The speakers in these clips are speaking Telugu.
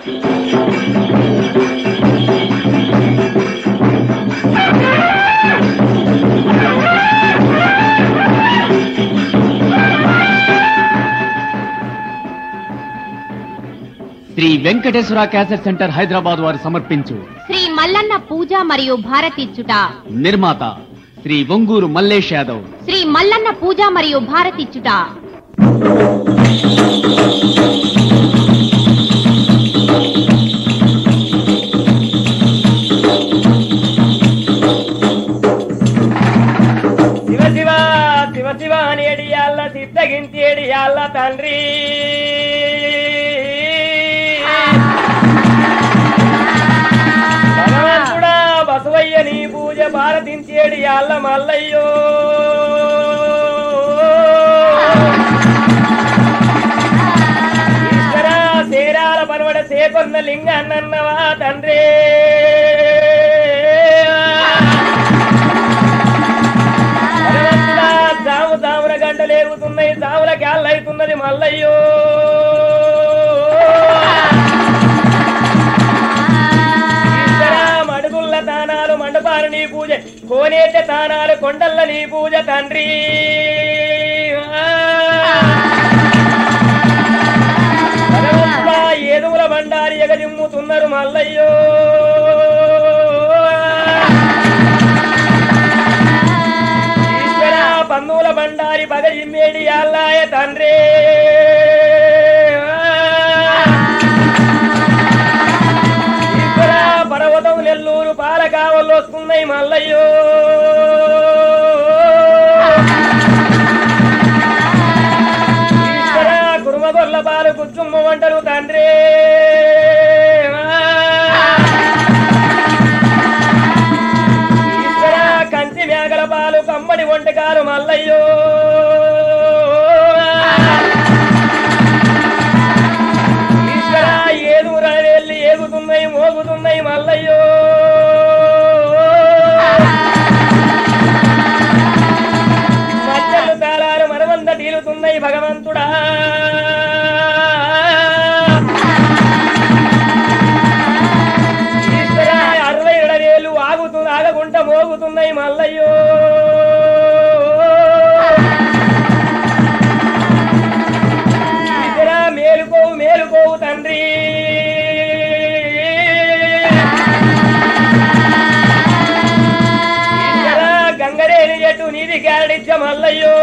శ్రీ వెంకటేశ్వర క్యాసెట్ సెంటర్ హైదరాబాద్ వారు సమర్పించు శ్రీ మల్లన్న పూజ మరియు భారతిచ్చుట నిర్మాత శ్రీ ఒంగూరు మల్లేష్ యాదవ్ శ్రీ మల్లన్న పూజ మరియు భారతిచ్చుట శివ శివ శివ శివ అని ఎడియాల సిద్ధగించి ఎడియాల తండ్రి భగవంతుడా బసవయ్య నీ పూజ భారతించి ఎడియాల మల్లయ్యో ఈశ్వర సేరాల పనవడ సేకొన్న లింగ అన్నన్నవా తండ్రి భగవంతుడా, జాము జామున గంటలు ఎగుతున్నాయి జాముల క్యాళ్ళు అవుతున్నది మల్లయ్యో ఈశ్వరా, మడుగుల్ల తానాలు మండపాలు నీ పూజ కోనేట తానాలు కొండల్ల నీ పూజ తండ్రి భగవంతుడా, ఏదువుల బండారి ఎగజిమ్ముతున్నారు మల్లయ్యో ఈశ్వర పన్నుల బండారి పగ ఇమ్మేడి అల్లాయ తండ్రి ఈశ్వర పర్వతం నెల్లూరు పాలకావలు వస్తున్నాయి మల్లయ్యో ఈశ్వర కురుమగొల్ల పాలు కుచ్చుమ్మ వంటలు తండ్రి ఈశ్వర కంచి మేకల పాలు కమ్మడి వంటకాలు మల్లయ్యో ఈశ్వర ఏదూర వెళ్ళి ఏగుతున్నాయి మోగుతున్నాయి మల్లయ్యో మచ్చలు తాళాలు మనమంద తీరుతున్నాయి భగవంతుడా ఈశ్వర అరవై వేలు ఆగుతు ఆగకుండా మోగుతున్నాయి మల్లయ్యో ఈశ్వర మేలుకోవు మేలుకోవు తండ్రి ఈశ్వర గంగరేని చెట్టు నీది గాడిచ్చ మల్లయ్యో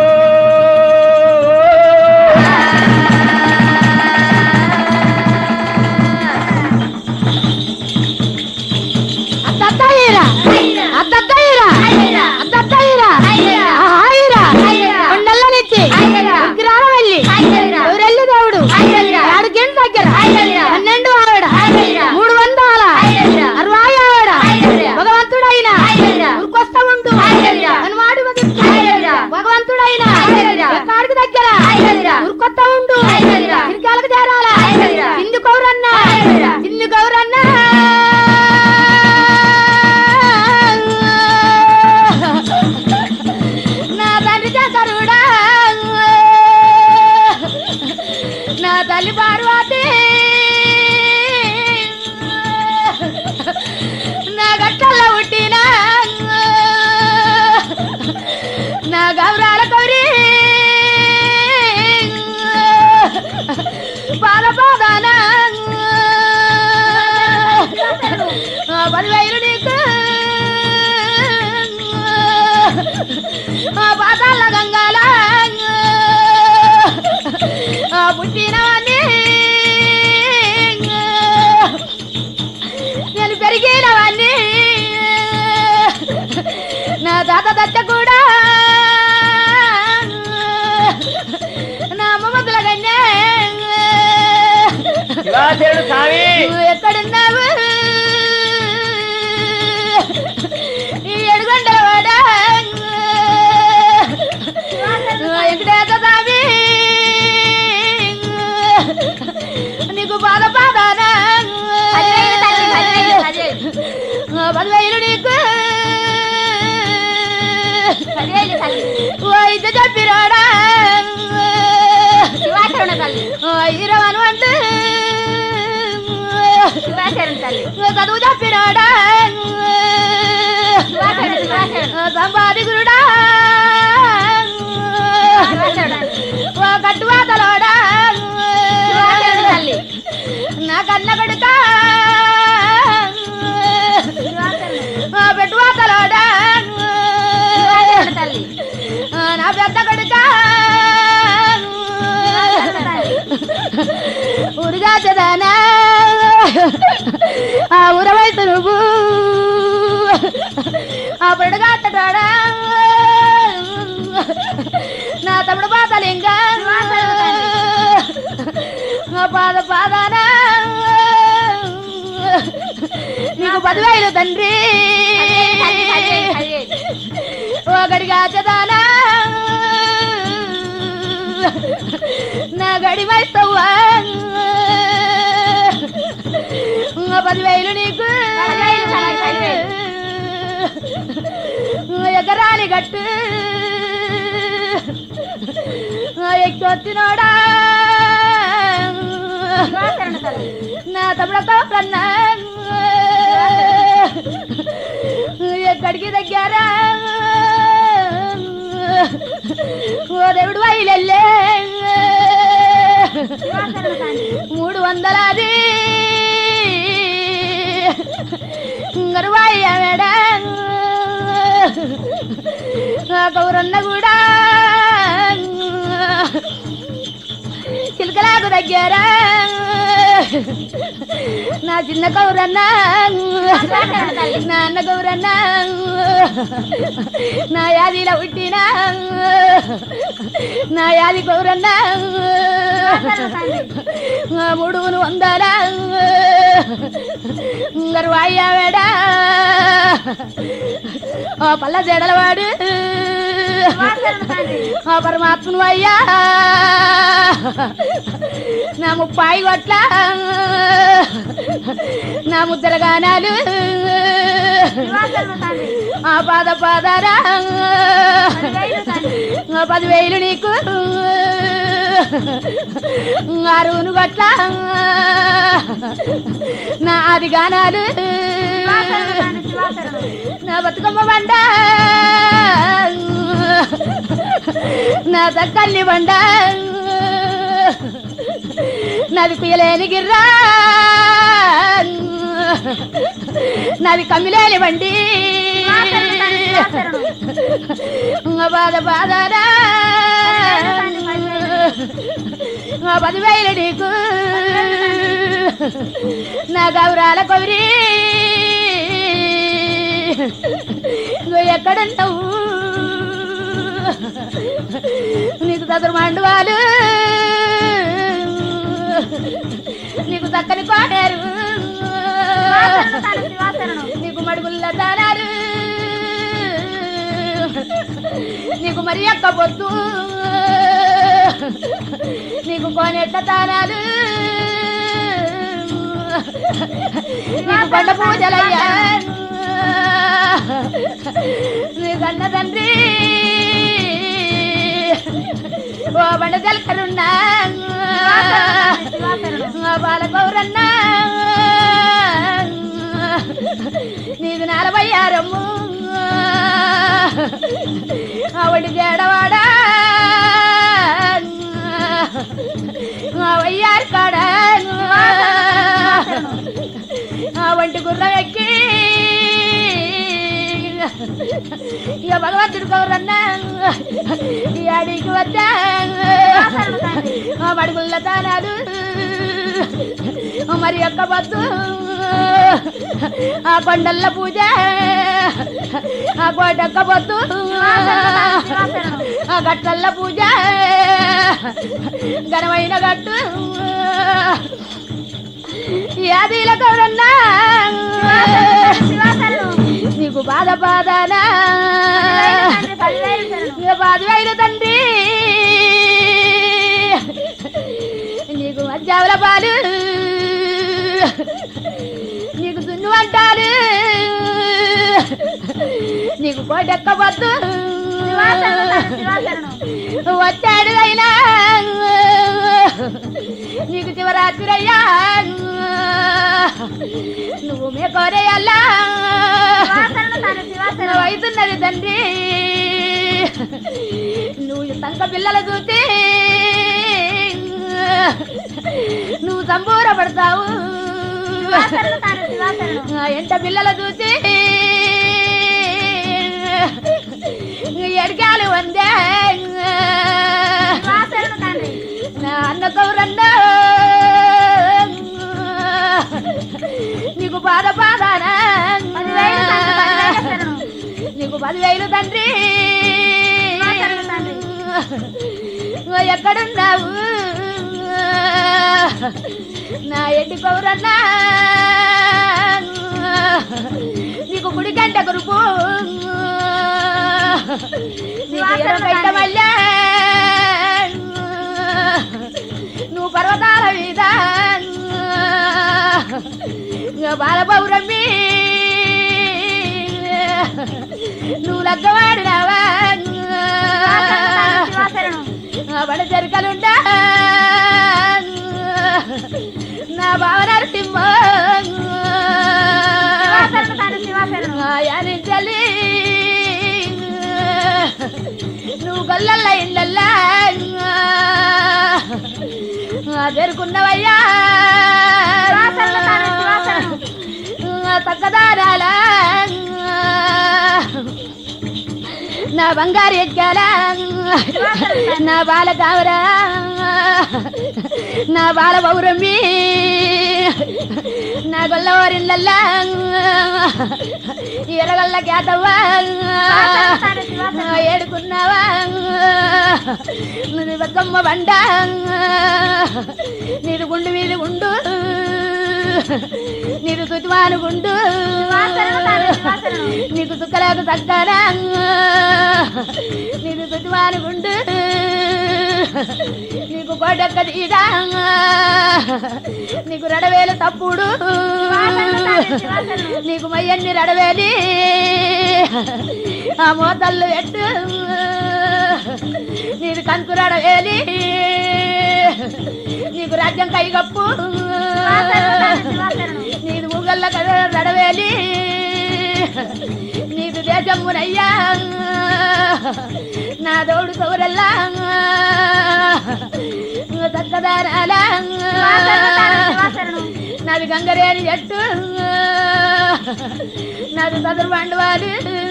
అద్దద్దయ్యరా అద్దద్దయ్యరా అద్దద్దయ్యరా హాయిరా కొండల్లనిచ్చి విగ్రహాల వెళ్ళి ఎవరెల్లి దేవుడు ఆడికేంటి దగ్గర పన్నెండు ఆవిడ మూడు వందల అరవై ఆవిడ భగవంతుడైన ఊరికొస్తా ఉండు అని వాడి భగవంతుడైన ఎక్కడికి దగ్గర ఊరికొస్తా ఉండు తిరిగాలకు చేరాల సింధు గౌరన్న సింధు గౌరన్న నా తండ్రి చేతరుడా నా తల్లి పార్వతి నా గట్టల్లో పుట్టిన నా గౌరాల కౌరి పాల పాదాన పదివేలు నీకు ఆ పాతాల గంగాల ఆ పుట్టినవన్నీ నేను పెరిగినవన్నీ నా తాత దచ్చ కూడా నా అమ్మమ్మతుల కన్యా శివాశయుడు స్వామి నువ్వు ఎక్కడున్నావు ఈ ఎడుగంటల వాడ వెంకటేశ్వర స్వామి నీకు బాధ బాధానా పదివేలు నీకు వైద్య చెప్పిరాడా ఇరవను అంటే శివాశరణం తల్లి చదువు చెప్పినాడా సంపాదికుడా ఓ కట్టువాతలోడా తల్లి నా కన్న కొడుక పెట్టువాతలోడా తల్లి నా పెద్ద కొడుక ఊరుగా చదానా ఆ ఊర వయసు నువ్వు ఆ పడుగా అట్టడా నా తమ్ముడు పాతలింగ ఆ పాద పాదాన నీకు పదివేలు తండ్రి ఒకడిగా చదానా నా గడి వైస్తవ్వా పదివేలు నీకు ఎగరాలి గట్టు ఎక్కొచ్చినోడా నా తమ్ముడతో కన్నా ఎక్కడికి దగ్గరా ఓ దేవుడు వైలెల్లే మూడు వందలది గరువాయి ఆమెడ కౌరన్న కూడా చిలకలాకు దగ్గర నా చిన్న కౌరన్న నా అన్న కౌరన్న నా యాదిలో పుట్టిన నా యాది కౌరన్న మూడును వందల గర్వాయ్యావేడ ఆ పల్ల జడలవాడు ఆ పరమాత్మను అయ్యా నా ముప్పాయి కొట్ల నా ముద్దల గానాలు ఆ పాద పాదారా ఆ పదివేలు నీకు ఆరును గట్ల నా ఆది గానాలు నా బతుకమ్మ బండ నా దక్కల్ని బండ నాది కుయలేని గిర్రా నాది కమ్మిలేని బండి బాధ బాధరా పదివేలు నీకు నా గౌరాల కౌరి నువ్వు ఎక్కడుంటావు నీకు చదురు మండువాలు నీకు చక్కని కోటారు నీకు మడుగుల్ల దానాలు నీకు మరి ఎక్క పొద్దు నీకు కోనెట్ల తానాలు నీకు కొండ పూజలయ్యా నీ కన్న తండ్రి ఓ బండ జలకరున్నా బాలకౌరన్నా నీది నలభై ఆరమ్ము ఆవిడ జడవాడా వయ్యారు కాడ ఆ వంటి గుర్రం ఎక్కి ఇక భగవంతుడు కౌరన్నా ఈ అడిగి వద్దా ఆ మడుగుల్ల తానాలు మరి యొక్క వద్దు ఆ కొండల్ల పూజ ఆ కోటొక్క పొద్దు ఆ గట్లల్ల పూజ ఘనమైన గట్టు యాదీల కౌరన్నా నీకు బాధ బాధనా ఇక బాధ తండ్రి నీకు మధ్యావుల పాలు నీకు సున్ను అంటారు నీకు కోటెక్కబద్దు వచ్చాడు అయినా నీకు శివరాత్రి అయ్యా లంక పిల్లలు చూసి నువ్వు సంబూరపడతావు శివాశరణం తండ్రి శివాశరణం ఆ ఎంట పిల్లలు చూసి ఎడకాలు వందే శివాశరణం తండ్రి నా అన్న కౌరన్న నీకు బాధ బాధానా పదివేలు తండ్రి, పదివేల శరణం. నీకు పదివేలు తండ్రి శివాశరణం తండ్రి. ఓ ఎక్కడున్నావు నా ఎండి కౌరన్నా నీకు గుడి గంట గురుపు నీకు ఎర్రబెట్ట మల్లె నువ్వు పర్వతాల మీద బాలపౌరమ్మి నువ్వు లగ్గవాడినావా శివాశరణం బడ చెరుకలుండా నా బావ నరసింహ శివాశరణం తండ్రి శివాశరణం యానించలి నువ్వు గొల్లల్ల ఇళ్ళల్లా జరుకున్నవయ్యా శివాశరణం తండ్రి శివాశరణం తగ్గదారాల నా బంగారు ఎక్కాల నా బాల కావరా నా బాల పౌరమి నా గొల్లవారిళ్ళల్లా ఎరగల్ల కేతవ్వా ఏడుకున్నావా నువ్వు బతుకమ్మ బండ నీది గుండు మీది గుండు నీది సుతిమాను గుండు శివాశరణం తండ్రి శివాశరణం నీకు సుక్కలకు తగ్గరా నీకు సుతిమాను గుండు నీకు గొడ్డక్క తీరా నీకు రడవేలు తప్పుడు నీకు మయ్యన్ని రడవేలి ఆ మోతల్లు ఎట్టు నీది కంకు రడవేలి నీకు రాజ్యం కైగప్పు నీది ఊగల్ల రడవేలి నీది దేశమునయ్యా నా దోడు సౌరల్లా తక్కదారాలా శివాశరణం నాది గంగరేని జట్టు నాది సదరు బండవాలు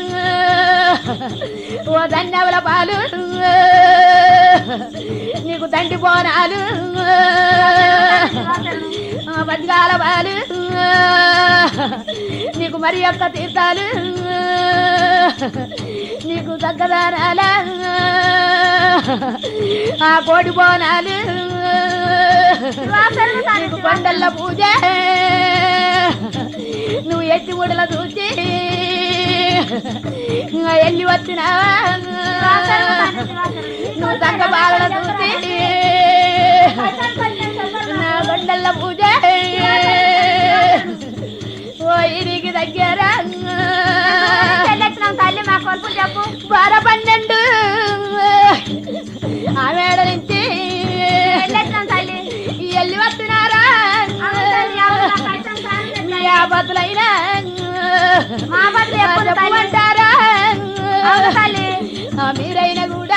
ఓ ధన్యవల పాలు నీకు తండ్రి బోనాలు ఆ బతికాల పాలు నీకు మరి యొక్క తీర్థాలు నీకు తగ్గదారాల ఆ కోడి బోనాలు నీకు కొండల్ల పూజ నువ్వు ఎట్టి ముడల చూసి ఎల్లి వచ్చినావా నువ్వు తగ్గ బాలల చూసి నా కొండల్ల పూజ ఓ ఇరికి దగ్గర చెల్లెచ్చినాం తల్లి మా కొలుపు చెప్పు బార పన్నెండు ఆ మేడ నుంచి చెల్లెచ్చినాం తల్లి ఎల్లి వస్తున్నారా అవును తల్లి, అవును, నాకు అయితే సాయం చేయి. మీ ఆపతులైనా మా బతులు ఎప్పుడు తల్లి? చెప్పమంటారా అవును తల్లి ఆ మీరైనా కూడా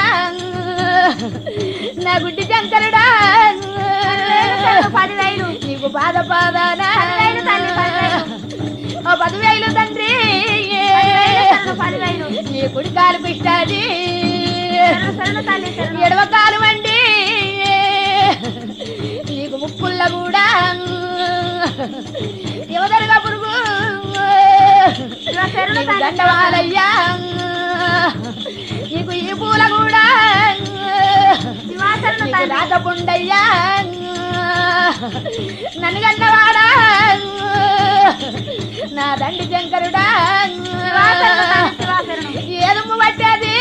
నా గుడ్డి శంకరుడా చెల్లు పదివేలు నీకు బాధ బాధానా పదివేలు తల్లి, పదివేలు. ఓ పదివేలు తండ్రి చెల్లు పదివేలు నీ కుడి కాలు పిష్టాది శరణు, శరణు తల్లి శరణు. ఎడవ కాలు వండి నీకు ముక్కుల్ల కూడా యువదరుగా పురుగు శివ శరణు నీకు తల్లి దండవాలయ్యా నీకు ఈ పూల కూడా శివాశరణు నీకు తల్లి రాకపుండయ్యా నన్ను గన్నవాడా నా దండి శంకరుడా శివాశరణు తల్లి శివాశరణు ఏదుమ్ము పట్టేది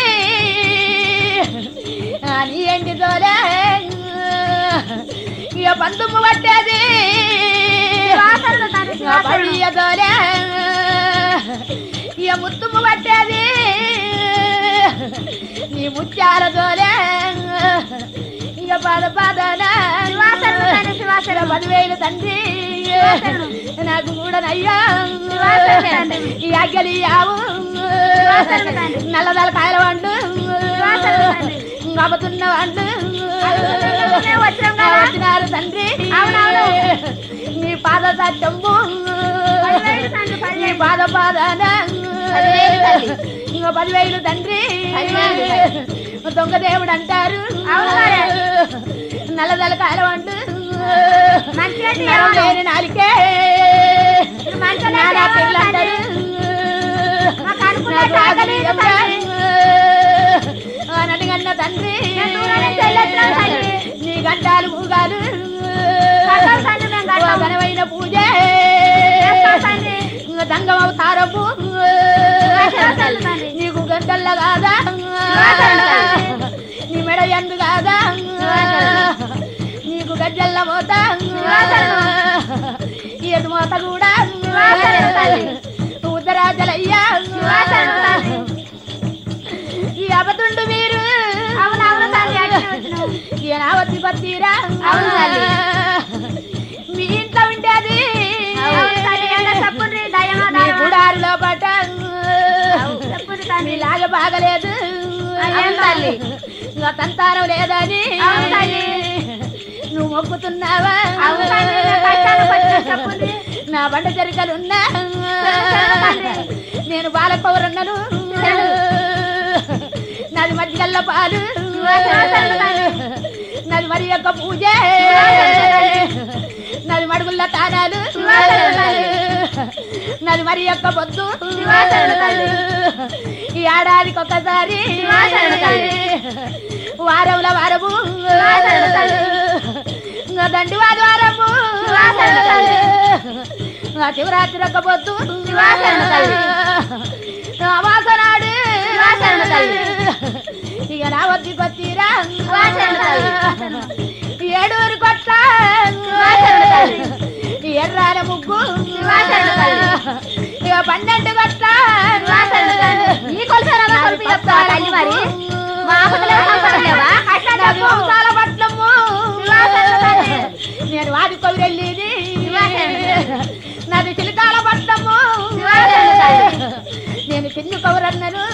ఆ నీ ఎండి తోలే ఇక పందుమ్ము పట్టేది శివాశరణు తల్లి ఇక పడియ తోలే ఇక ముత్తుమ్ము పట్టేది నీ ముత్యాల తోలే ఇక పద పదనా శివాశరణు తల్లి శివాశరణు. పదివేలు తండ్రి శివాశరణు. నాకు కూడా నయ్యా శివాశరణు తండ్రి. ఈ ఆజ్ఞలు యావు శివాశరణు తండ్రి. నల్లదల కాయల వండు శివాశరణు తండ్రి. కాబతున్న వాళ్ళు మేము వచ్చినాం కదా. వచ్చినారు తండ్రి అవునవును. నీ పాద సత్యము పదివేలు తండ్రి, పదివేలు. నీ పాద పాదాన పదివేలు తల్లి. ఇంకో పదివేలు తండ్రి పదివేలు దొంగ దేవుడు అంటారు అవును మరి. నల్లదల కాలం అంటూ మంచిగా నరం చేయమను. లేని నాలికే మీరు మంచిగా నానా చేయమను పిల్లలు అంటారు. మాకు అనుకున్న నాకు ఆకలి తాగలేదు తండ్రి. నడిగన్న తండ్రి మేము దూరం నుంచి వెళ్ళొచ్చినాం తండ్రి. నీ గంటాలు ఊగాలు కట్టాం తండ్రి, మేము కట్టాం. ఘనమైన పూజ చేస్తాం తండ్రి. దంగం అవతారము చేస్తాం తండ్రి. నీకు గంటల్ల కాదా చేస్తాం నీ మెడ ఎందు కాదా నీకు గజ్జల్ల మోత ఎటు మోత కూడా ఉత్తరాజలయ్యా ఈ అబతుండు మీరు అవునవును తల్లి, అట్లనే వచ్చినాం. ఈయనావతి పత్తిరా అవును తల్లి. మీ ఇంట్లో ఉండేది అవును తల్లి, ఎంత చెప్పుండ్రి, దయమా, మీ దయమా. గుడారిలో పట అవును, చెప్పుండ్రి తండ్రి. మీలాగా బాగలేదు అవును తల్లి. ఇంకా సంతానం లేదని అవును తల్లి. నువ్వు మొక్కుతున్నావా అవును తల్లి, నా కష్టాలు కొంచెం చెప్పుండ్రి. నా బండ చెరికలున్నా తల్లి. నేను బాలకౌరన్నను నాది మధ్యగల్ల పాలు నాది మరి యొక్క పూజ నాది మడుగుల్ల తానాలు నాది మరి యొక్క పొద్దు ఈ ఏడాదికి ఒకసారి వారంలో వారము ఇంకా దండి వాది వారము ఇంకా శివరాత్రి ఒక పొద్దు అమాసనాడు ఇక నా వద్ది కొత్తిరా ఏడూరు కొట్ట ఎర్రాల ముగ్గు ఇక పన్నెండు కొట్ట ఈ కొలసారా కొలిపి చెప్తావా తల్లి మరి? మా ఆపదలో సంపదలేవా? నాది వంశాల పట్లము నేను వాడి కొవిరెళ్ళేది నాది చిలకాల పట్లము నేను చిన్ను కౌరన్నను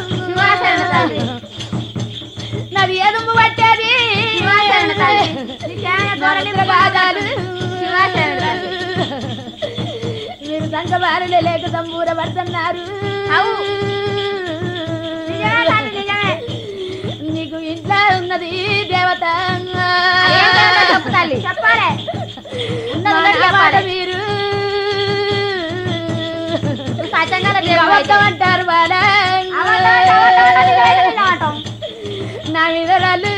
నాది ఏదుమ్ము పట్టేది రాగాలు మీరు సంగవారులు లేక సంబూర పడుతున్నారు అవు. నిజమే తల్లి, నిజమే. నీకు ఇంట్లో ఉన్నది దేవత అదేంటో చెప్పు తల్లి, చెప్పాలి ఉన్నది ఉన్నది నా మాట చెప్పాలి. మీరు నువ్వు సత్యంగా మీరు అబద్ధం అంటారు బాల అబద్ధం అంటే అబద్ధం అంటే నిజమే నిజం అంటాం. నా వివరాలు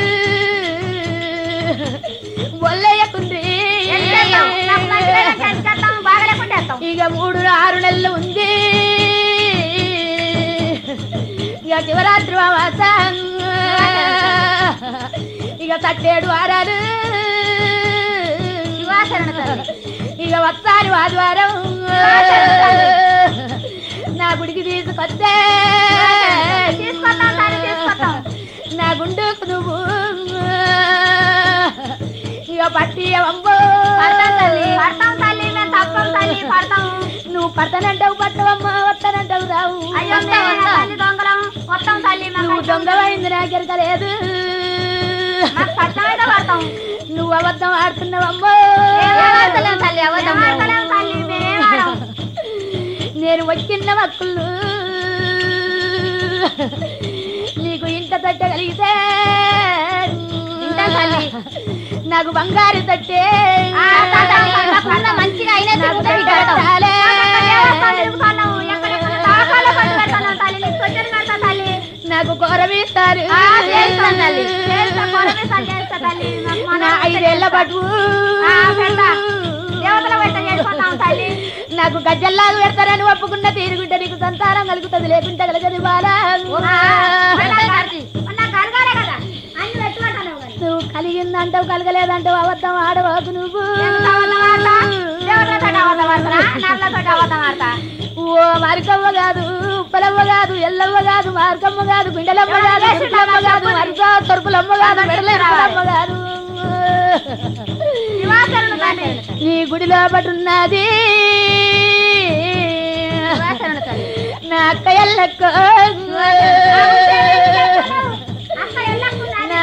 ఒల్లయ్యకుండ్రి ఏం చేద్దాం? నాకు మంచిగా చేసి చేస్తాం, బాగలేకుండా చేస్తాం. ఇక మూడు ఆరు నెలలు ఉంది ఇక శివరాత్రి అమాస ఇక తట్టేడు వారాలు శివాశరణ తల్లి. ఇక వస్తారు ఆదివారం శివాశరణ నా గుడికి తీసుకొస్తే తీసుకొస్తాం తల్లి, తీసుకొస్తాం. నా గుండుకు నువ్వు ఇక పట్టి అవ్వో పడతాం తల్లి, పడతాం తల్లి, మేము తప్పం తల్లి, పడతాం. నువ్వు పడతానంటావు పట్టవమ్మ వస్తానంటావు రావు అయ్యో, మేము తల్లి దొంగలం. వస్తాం తల్లి, మేము నువ్వు కష్టం. దొంగవైంది నాకెరక లేదు మాకు కష్టమైతే పడతాం. నువ్వు అబద్ధం ఆడుతున్నావమ్మో ఏం ఆడతలేం తల్లి, అబద్ధం ఆడతలేం తల్లి, మేమేం ఆడం. నేను వచ్చిన మక్కులు నీకు ఇంట తట్ట కలిగితే ఇంట తల్లి. నాకు బంగారు తట్టే ఆ, తాతాం, తప్పకుండా మంచిగా అయినా తిరుగుతాం, ఇటు పెడతాం. పెట్టాలే. దేవస్థానం తిరుగుతున్నాం, ఎక్కడెక్కడ తాకాలో పట్టు పెడతాం తల్లి, నీకు సొచ్చెలు పెడతా తల్లి. నాకు కొరవిస్తారు ఆ, చేస్తాం తల్లి, చేస్తా, కొరమేసాలు చేస్తా తల్లి, నాకు మన నా ఐదేళ్ల పట్టు ఆ, పెడతా. దేవతల పెట్ట చేసుకుంటాం తల్లి నాకు గజ్జల్లాగా పెడతారని ఒప్పుకున్న తీరుగుంటే నీకు సంతానం కలుగుతుంది లేకుంటే కలగదు బాలా నాకు కలగాలే కదా అన్ని పెట్టుకుంటాను నువ్వు కలిగిందంటావు కలగలేదంటావు అబద్ధం ఆడవకు నువ్వు ఓ మార్కమ్మ కాదు ఉప్పలమ్మ కాదు ఎల్లమ్మ కాదు మార్కమ్మ కాదు బిండలమ్మ కాదు ఎరుపులమ్మ కాదు వరుస తొరుపులమ్మ కాదు మెడలేరుపులమ్మ కాదు నీ గుడిలో పట్టున్నది నా అక్క ఎల్లక్క నా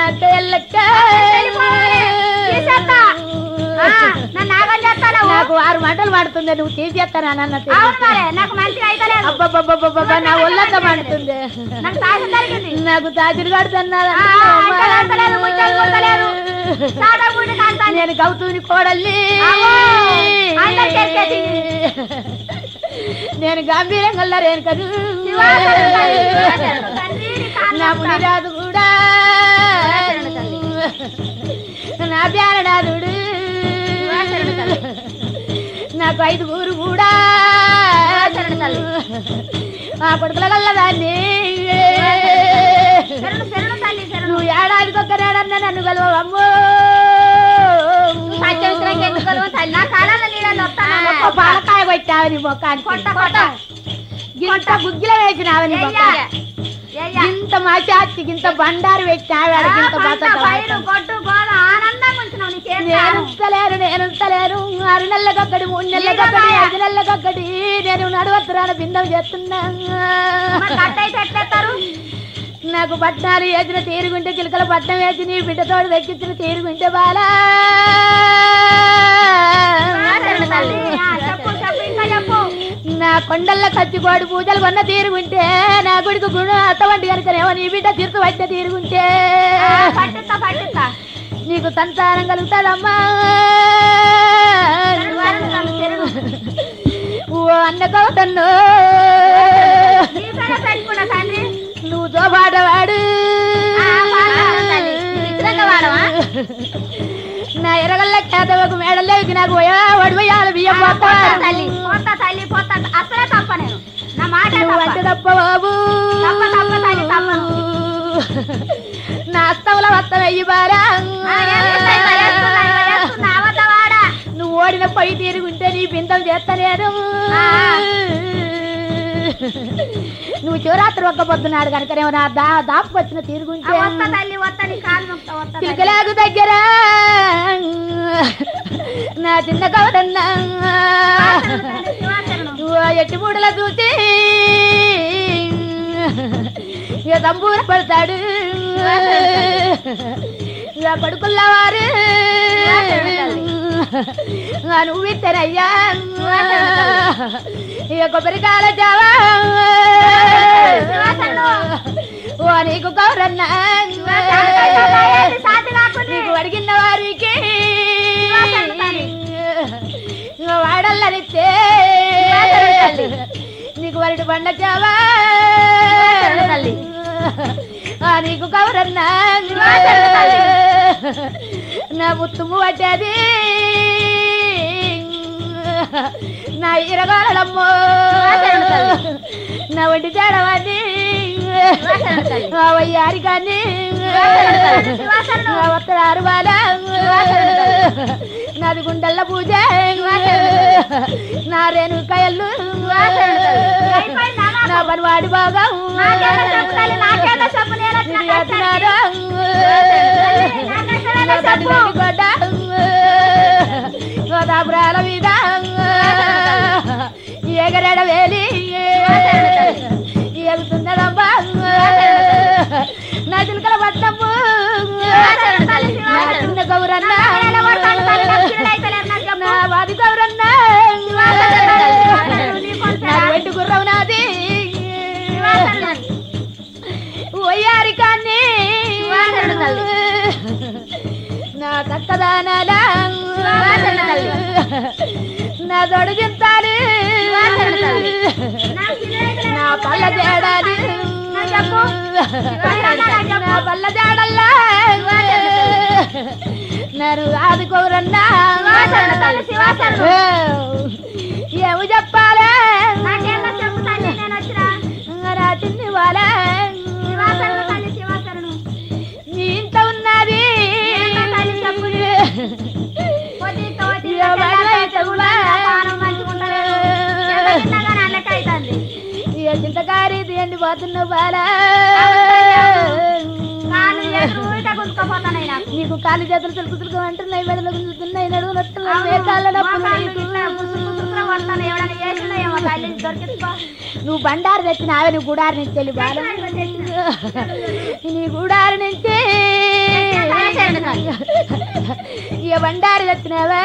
ఉంటే వెళ్ళిపోవాలి. తీసేస్తా. ఆ, నన్ను ఆగం చేస్తాను నాకు ఆరు మంటలు పడుతుంది నువ్వు తీసేస్తాను అన్న అవును మరి నాకు మంచిగా అయితే లేదు అబ్బబ్బబ్బబ్బబ్బ నా ఒళ్ళంతా మండుతుంది నాకు సాయం జరిగింది నాకు తాకిడి కడుతున్నది ఆ, ఇంకా కడతలేదు, ముచ్చలు కొడతలేదు. సాదా గుడి కాంతాన్ని. నేను గౌతూని కోడల్ని అమ్మో, అందరికీ ఎక్కేసి. నేను గంభీరంగా రేను కదూ శివాశరణు తల్లి, శివాశరణు తండ్రి, నీ కాళ్ళు నా మునిరాజు కూడా శివాశరణు తల్లి. నా ప్యారనాథుడు శివాశరణు తల్లి. నాకు ఐదుగురు కూడా శివాశరణు తల్లి. ఆ కొడుకుల గల్లదాన్ని శరణు, శరణు తల్లి, శరణు. నువ్వు ఏడాదికి ఒక్కనాడన్నా నన్ను కలవమ్మో సత్యవిశ్రాంతి ఎందుకు కలవవు తల్లి? నా కాలంలో నీళ్ళలో వస్తాను. ఒక్క పాలకాయ కొట్టావు నీ ముఖానికి కొట్ట, కొట్ట. గింత గుగ్గిల వేసినావు నీ ఏయ్యా. ముఖానికి ఏయ్యా. ఇంత మాచాచి ఇంత బండారు పెట్టినావు ఆ, ఇంత పంట, బతక పైరు, కొట్టు, గోల, ఆనందంగా ఉంచినావు నీ చేతిలో. నేను ఉంచలేను నేను ఉంచలేను ఆరు నెలలకొక్కడి మూడు నెలలకొక్కడి ఐదు నెలలకొక్కడి నేను నడవత్తురాన బిందం చేస్తున్నా మరి కట్ట అయితే ఎట్లేస్తారు? నాకు పట్నాలు వేసిన తీరుగుంటే చిలకల పట్నం వేసి నీ బిడ్డతోడు దక్కించిన తీరుగుంటే బాలా శరణు తల్లి. ఆ, చెప్పు, చెప్పు, ఇంకా చెప్పు. నా కొండల్లో కచ్చికోడి పూజలు కొన్న తీరుగుంటే నా గుడికి గుణ అత్తవంటి కనుకనేమో నీ బిడ్డ తీర్చు పట్టిన తీరుగుంటే ఆ, పట్టిస్తా, పట్టిస్తా. నీకు సంతానం కలుగుతాడమ్మా శరణు, శరణు తల్లి, శరణు. ఓ అన్న కవుతన్ను నీ పేరే పెట్టుకున్నా తండ్రి. నువ్వు తోపాటవాడు ఆ, పాడవాడు తల్లి. నువ్వు ఇతరంగా వాడవా? నా ఎరగల్ల కేతవకు మేడలేకి నాకు వడిపోయాలి బియ్యం ఆ, పోతా పోతా తల్లి పోతా తల్లి పోతా అసలే తప్ప నేను నా మాట నువ్వు అంటే తప్ప బాబు తప్ప, తప్ప తల్లి, తప్పను. నా అస్తంలో వస్తం వెయ్యి బారా నువ్వు ఓడిన పొయ్యి తీరుగుంటే నీ బిందం చేస్తలేను ఆ. నువ్వు శివరాత్రి ఒక్క పొద్దున్నాడు కనుకనేమో నా దా దాపుకొచ్చిన తీరుగుంటే వస్తా తల్లి వస్తా నీ కాలు నొక్తా వస్తా తల్లి. చిలకలాగు దగ్గర నా చిన్న కవరన్నా తల్లి, శివాశరణం. నువ్వు ఎట్టి మూడల చూసి ఇక తంబూర పడతాడు ఇక కొడుకుల్ల వారు ఇక నువ్వు ఇద్దరయ్యా ఇక కొబ్బరికాయల జావా ఓ నీకు కౌరన్నా ఏంటి సాటి రాకుంది? నీకు అడిగిన వారికి ఇక వాడల్లనిస్తే నీకు వరటి పండ చావా తల్లి. ఆ నీకు కౌరన్నా నా ముత్తుము పట్టేది నా ఇరగాలమ్మో నా వంటి తేడవాన్ని ఆ వయ్యారి కానీ వత్తరారు బాల నాది గుండెల్ల పూజ నా రేణుకాయలు నా పనివాడి బాగా నాకేదో చెప్పు తల్లి, నాకేదో చెప్పు, నేను వచ్చిన కష్టానికి. నాకేదో చెప్పు. గోదాపురాల మీద ఎగరడ వేలి ఎగుతున్నదమ్మా నా చిలుకల పట్టము నా చిన్న గౌరన్న నా వాది గౌరన్న నా వెండి గుర్రం నాది ఒయ్యారి కానీ నా కక్కదానాల నా దొడు చింతాలి నా పళ్ళ తేడాలి నా పళ్ళ తేడల్లా నేను ఆదుకోరన్నా ఏమి చెప్పాలి నాకేదో చెప్పు తల్లి, నేను వచ్చినా. నా చిన్ని వాళ్ళ శివాశరణు తల్లి, శివాశరణు. నీ ఇంత ఉన్నది ఏంటో తల్లి చెప్పుది. కొద్ది తోటి ఇక బయట కూడా పానం మంచిగుండలేదు. ఎంత తిన్నా గానీ అల్లకే అయితాంది. ఇక చింతకారి తీయండి పోతున్న బాలా కాళ్ళు ఎదురు ఊరికే గుంజుకుపోతున్నాయి నాకు. నీకు కాలు చేతులు తులుకు తులుకు అంటున్నాయి మెడలు గుంజుతున్నాయి నడువు నొట్టున్నాయి అవును, మేకాళ్ళ నొప్పులు మోకాళ్ళు నీకు. ఇట్లా గుసుకు గుసుకునే వస్తున్నాయి. ఎవడన్నా చేసినా ఏమో తల్లి, దొరికించుకో. నువ్వు బండారు తెచ్చిన ఆమె నీ గుడారి నుంచి వెళ్ళి బాల నీ గుడారి నుంచి శరణు తల్లి. ఇక బండారు తెచ్చినావా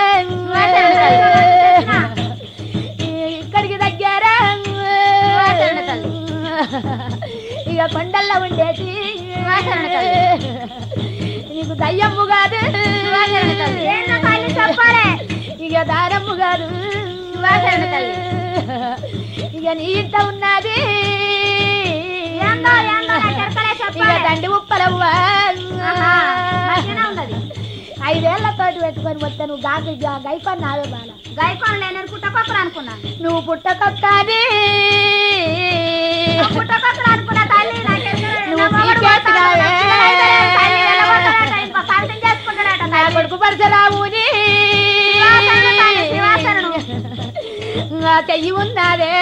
ఇక్కడికి దగ్గర శరణు తల్లి. ఇక కొండల్లో ఉండేది శరణు తల్లి. నీకు దయ్యమ్ము కాదు శరణు తల్లి. ఏందో తల్లి చెప్పాలే. ఇక దారమ్ము కాదు శరణు తల్లి. ఇక నీ ఇంట ఉన్నది ఏందో ఏందో నాకు ఎరకలే ఇక చెప్పాలే. దండి ఉప్పలవ్వ ఆహా, మంచిగానే ఉన్నది ఐదేళ్లతోటి పెట్టుకొని వస్తే నువ్వు గాకి గైకొని నావే బాల గైకోన్ లేని పుట్టకొక్కరు అనుకున్నా నువ్వు పుట్టకొక్కని పుట్టకొక్కరు అనుకున్నా తల్లి నాకు ఎరకలే. నువ్వు నా మొగుడు పీకేసినావే. పోతాడు, తల్లి వెళ్ళబోతాడట, ఇంకో కవితం చేసుకుంటాడట నా తల్లి. కొడుకు పరశరాముని శివాసనము తల్లి, శివాసనము. నా చెయ్యి ఉన్నదే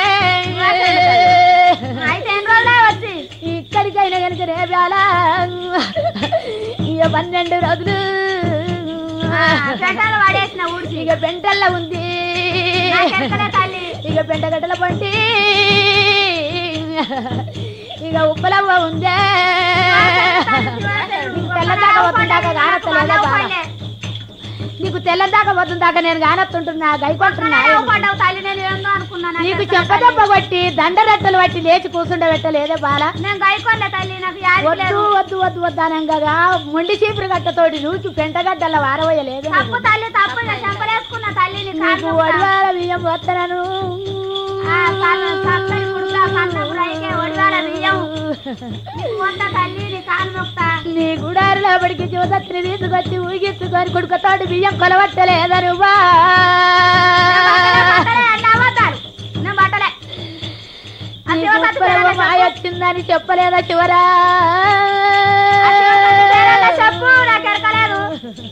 అయితే ఎన్ని రోజులే వచ్చి ఇక్కడికైనా కనుక రేపాల ఇక పన్నెండు రోజులు పెటాలు పడేసిన ఊడిచి ఇక పెంటల్లో ఉంది నాకు ఎరకలే తల్లి ఇక పెంటగడ్డల పంటి ఇక ఉప్పలవ్వ ఉందే నీకు తెల్లదాకా వద్దుందాకా కానత్తలేదా బాల నీకు తెల్లదాకా వద్దుందాకా నేను కానత్తుంటున్నా గైకొంటున్నా పడ్డావు తల్లి నేను ఏందో అనుకున్నాను నీకు చెప్పదెబ్బ కొట్టి దండరెట్టలు బట్టి లేచి కూర్చుండబెట్టలేదే బాల నేను గైకోలే తల్లి నాకు యాది వద్దు లేదు వద్దు వద్దు వద్దానంగా మొండి చీపురు గట్టతోటి నువ్వు పెంటగడ్డల వారవయ్యలేదు తప్పు తల్లి తప్పు నేను చంపలేసుకున్నా తల్లి నీ కాలు నీకు నొక్కుతా. వడివార బియ్యం వస్తున్నాను ఆ, సన్న- సన్నని కుడుకా, సన్న ఉడైకే ఒడివాల బియ్యం. నీకు వంట తల్లి నీ కాలు నొక్కుతా. నీ గుడారిలో పడికి శివసత్రి తీసుకొచ్చి ఊగిచ్చుకొని కొడుకుతోటి బియ్యం కొలవట్టలేదను బా నేను బట్టలే అన్న అబద్ధాలు. నేను బట్టలే. ఆ నీ శివసత్తి కుప్పలవ్వ పేరన్నా మాయ చెప్పు. వచ్చిందని చెప్పలేదా చివరా ఆ శివసత్తి పేరన్నా చెప్పు నాకు ఎరకలేదు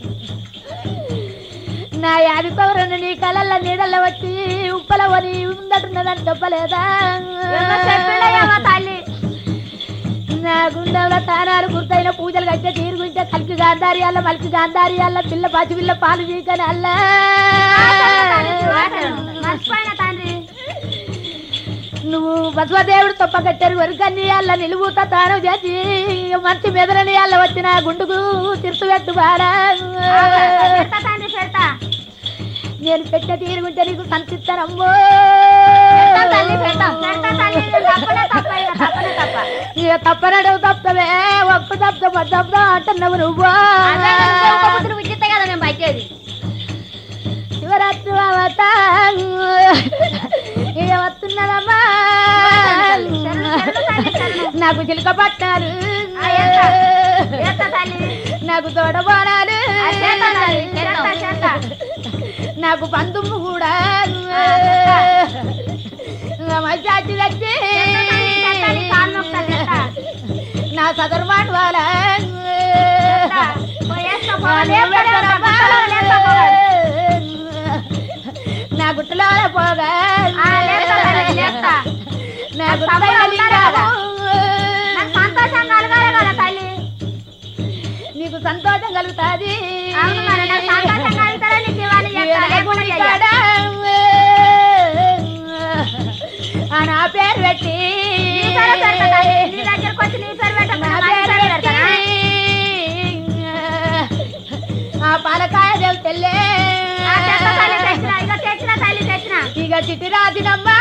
నా యాది పౌరను నీ కలల్ల నీడల్లో వచ్చి ఉప్పలవని ఉందటున్నదని చెప్పలేదా ఏమో చెప్పిండో ఏమో తల్లి నా గుండెల తానాలు గుర్తైన పూజలు కట్టే తీరుగుంటే కలికి గాంధారి అల్ల మలికి గాంధారి అల్ల పిల్ల పసి పిల్ల పాలు చీకని అల్లా తల్లి, శివాసనం. మర్చిపోయిన తండ్రి నువ్వు బసవదేవుడు తప్ప కట్టారు వరకన్ని అల్ల నిలువుత తాను చేసి మంచి మెదలని అల్ల వచ్చిన గుండుకు తిరుసు పెట్టు బారా పెడతా తండ్రి పెడతా నేను పెట్టే తీరుగుంటే నీకు సంతిస్తానమ్మో పెడతా తల్లి పెడతా పెడతా తల్లి నేను తప్పలే తప్ప ఇక తప్పలే తప్ప ఇక తప్పనడు తప్పవే ఒక్క తప్ప తప్ప అంటున్నావు నువ్వు అదే నువ్వు ఒక బుద్ధులు విచ్చితే కదా మేము బయటేది శివరాత్రి అవత ఇక వస్తున్నదమ్మా శరణు, శరణు తల్లి, శరణు. నాకు చిలుక పట్టారు ఆ, ఎంత? ఎంత తల్లి? నాకు తోడబోనాలు ఆ, చేస్తా తల్లి, చేస్తా, చేస్తా. నాకు పందుము కూడా ఆ, చేస్తా. మజాచి తెచ్చి చేస్తా తల్లి, చేస్తా, నీ కాలు నొక్కుతా, చేస్తా. నా సదర్మాట వాళ్ళ చేస్తా. పోయి వేసుకో, పో, లేపుతా, లేపుతా, గుట్టలో లేపుతా, పోవాలి. నా గుట్టలో పోగా ఆ, లేపుతా తల్లి, లేపుతా. నా నాకు గుట్టలో తమ్ముడు ఉన్నాడు కదా. లింగాము. నాకు సంతోషం కలగాలి కదా తల్లి నీకు సంతోషం కలుగుతాది అవును మరి నాకు సంతోషం కలుగుతారా నీకు ఇవ్వాలి చేస్తా, లేకుండా చెయ్య. కాడ, ఆ నా పేరు పెట్టి నీ పేరే పెడతా తల్లి. నీ దగ్గరకు వచ్చి నీ పేరు పెట్టకుండా నా మా పేరు పేరు పెట్టి పెడతారా? ఆ పాలకాయ దేవు తెల్లే ఆ, తెస్తా తల్లి, తెచ్చిన, ఇగో తెచ్చిన తల్లి, తెచ్చిన. ఇక చిట్టి రాజినమ్మా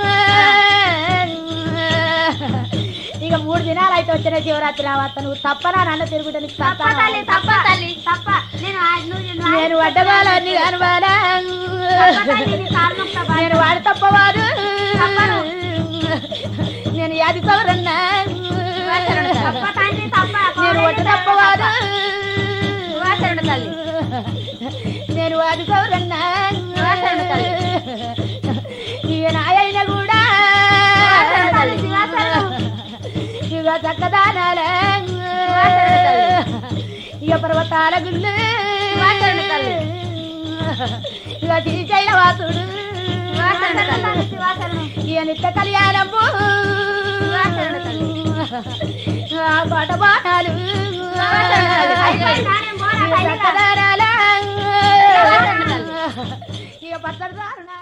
ఇక మూడు దినాలు అయితే వచ్చిన శివరాత్రి రావత్త నువ్వు తప్పనా నన్ను తిరుగుతా నీకు తప్ప తప్పనా? తల్లి, తప్ప తల్లి, తప్ప. నేను ఆ- నువ్వు- నువ్వు నేను వడ్డగాలని కనవాలా తప్ప తల్లి, నీ కాలు నొక్కుతా, బాయ్. నేను వాడు తప్పవాడు తప్పను. నేను యాది పౌరన్నా తప్ప తండ్రి, తప్ప. నేను వడ్డు తప్పవాడు శివాసనుడు తల్లి. నేను వాడి పౌరన్నా శివాసనుడు తల్లి. ఇక నాయన కూడా శివాసనుడు తల్లి, శివాసనుడు. ఇక చక్కదానాల శివాసనుడు తల్లి. ఇక పర్వతాల గుళ్ళు శివాసనుడు తల్లి. ఇక శ్రీశైల వాసుడు శివాసనుడు తల్లి, శివాసనుడు. ఇక నిత్య కళ్యాణము శివాసనుడు తల్లి. ఆ పాట బాణాలు శివాసనుడు తల్లి. అయిపోయిందా? నేను పోనా ఇక తల్లిగా? చక్కదానాల శివాసనుడు తల్లి. ఇక పచ్చడి దారుణ